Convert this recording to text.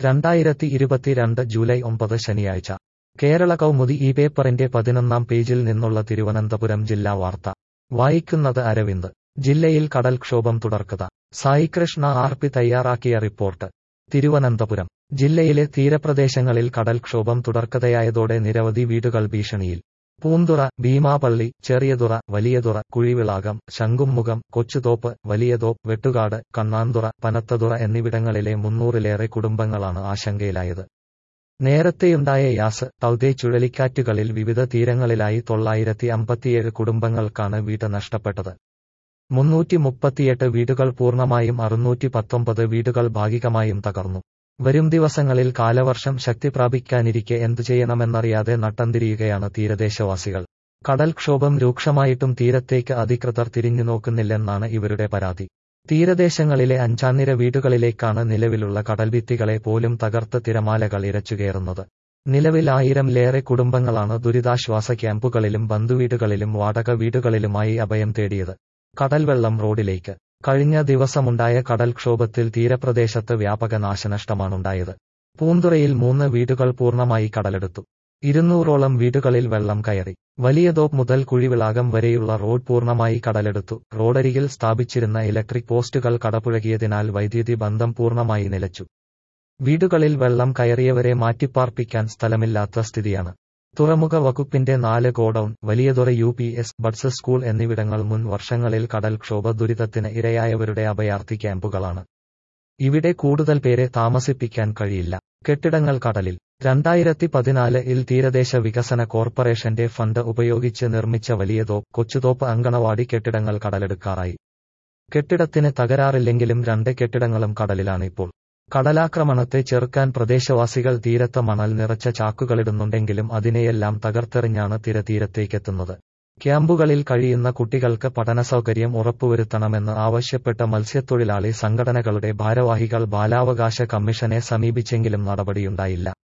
രണ്ടായിരത്തി ഇരുപത്തിരണ്ട് ജൂലൈ ഒമ്പത് ശനിയാഴ്ച കേരള കൗമുദി ഈ പേപ്പറിന്റെ പതിനൊന്നാം പേജിൽ നിന്നുള്ള തിരുവനന്തപുരം ജില്ലാ വാർത്ത വായിക്കുന്നത് അരവിന്ദ് ജില്ലയിൽ കടൽക്ഷോഭം തുടർക്കഥ സായികൃഷ്ണ ആർ പി തയ്യാറാക്കിയ റിപ്പോർട്ട് തിരുവനന്തപുരം ജില്ലയിലെ തീരപ്രദേശങ്ങളിൽ കടൽക്ഷോഭം തുടർക്കഥയായതോടെ നിരവധി വീടുകൾ ഭീഷണിയിൽ പൂന്തുറ ഭീമാപള്ളി ചെറിയതുറ വലിയതുറ കുഴിവിളാകം ശംഖുമുഖം കൊച്ചുതോപ്പ് വലിയതോപ്പ് വെട്ടുകാട് കണ്ണാന്തുറ പനത്തതുറ എന്നിവിടങ്ങളിലെ മുന്നൂറിലേറെ കുടുംബങ്ങളാണ് ആശങ്കയിലായത് നേരത്തെയുണ്ടായ യാസ് തൗതേ ചുഴലിക്കാറ്റുകളിൽ വിവിധ തീരങ്ങളിലായി തൊള്ളായിരത്തി അമ്പത്തിയേഴ് കുടുംബങ്ങൾക്കാണ് വീട് നഷ്ടപ്പെട്ടത് മുന്നൂറ്റി മുപ്പത്തിയെട്ട് വീടുകൾ പൂർണ്ണമായും അറുന്നൂറ്റി പത്തൊമ്പത് വീടുകൾ ഭാഗികമായും തകർന്നു വരും ദിവസങ്ങളിൽ കാലവർഷം ശക്തി പ്രാപിക്കാനിരിക്കെ എന്തു ചെയ്യണമെന്നറിയാതെ നട്ടംതിരിയുകയാണ് തീരദേശവാസികൾ കടൽക്ഷോഭം രൂക്ഷമായിട്ടും തീരത്തേക്ക് അധികൃതർ തിരിഞ്ഞു നോക്കുന്നില്ലെന്നാണ് ഇവരുടെ പരാതി തീരദേശങ്ങളിലെ അഞ്ചാനിര വീടുകളിലേക്കാണ് നിലവിലുള്ള കടൽഭിത്തികളെ പോലും തകർത്ത് തിരമാലകൾ ഇരച്ചുകയറുന്നത് നിലവിൽ ആയിരംലേറെ കുടുംബങ്ങളാണ് ദുരിതാശ്വാസ ക്യാമ്പുകളിലും ബന്ധുവീടുകളിലും വാടക വീടുകളിലുമായി അഭയം തേടിയത് കടൽവെള്ളം റോഡിലേക്ക് കഴിഞ്ഞ ദിവസമുണ്ടായ കടൽക്ഷോഭത്തിൽ തീരപ്രദേശത്ത് വ്യാപക നാശനഷ്ടമാണുണ്ടായത് പൂന്തുറയിൽ മൂന്ന് വീടുകൾ പൂർണ്ണമായി കടലെടുത്തു ഇരുന്നൂറോളം വീടുകളിൽ വെള്ളം കയറി വലിയതോപ്പ് മുതൽ കുഴിവിളാകം വരെയുള്ള റോഡ് പൂർണ്ണമായി കടലെടുത്തു റോഡരികിൽ സ്ഥാപിച്ചിരുന്ന ഇലക്ട്രിക് പോസ്റ്റുകൾ കടപുഴകിയതിനാൽ വൈദ്യുതി ബന്ധം പൂർണ്ണമായി നിലച്ചു വീടുകളിൽ വെള്ളം കയറിയവരെ മാറ്റിപ്പാർപ്പിക്കാൻ സ്ഥലമില്ലാത്ത സ്ഥിതിയാണ് തുറമുഖ വകുപ്പിന്റെ നാല് godown Valiyathura U P S buds school എന്നിവിടങ്ങൾ മുൻ വർഷങ്ങളിൽ കടൽക്ഷോഭ ദുരിതത്തിന് ഇരയായവരുടെ അഭയാർത്ഥി ക്യാമ്പുകളാണ് ഇവിടെ കൂടുതൽ പേരെ താമസിപ്പിക്കാൻ കഴിയില്ല കെട്ടിടങ്ങൾ കടലിൽ രണ്ടായിരത്തി പതിനാലിൽ തീരദേശ വികസന കോർപ്പറേഷന്റെ ഫണ്ട് ഉപയോഗിച്ച് നിർമ്മിച്ച വലിയതോപ്പ് കൊച്ചുതോപ്പ് അങ്കണവാടി കെട്ടിടങ്ങൾ കടലെടുക്കാറായി കെട്ടിടത്തിന് തകരാറില്ലെങ്കിലും രണ്ട് കെട്ടിടങ്ങളും കടലിലാണിപ്പോൾ കടലാക്രമണത്തെ ചെറുക്കാൻ പ്രദേശവാസികൾ തീരത്ത് മണൽ നിറച്ച ചാക്കുകളിടുന്നുണ്ടെങ്കിലും അതിനെയെല്ലാം തകർത്തെറിഞ്ഞാണ് തിര തീരത്തേക്കെത്തുന്നത് ക്യാമ്പുകളിൽ കഴിയുന്ന കുട്ടികൾക്ക് പഠനസൗകര്യം ഉറപ്പുവരുത്തണമെന്ന് ആവശ്യപ്പെട്ട മത്സ്യത്തൊഴിലാളി സംഘടനകളുടെ ഭാരവാഹികൾ ബാലാവകാശ കമ്മീഷനെ സമീപിച്ചെങ്കിലും നടപടിയുണ്ടായില്ല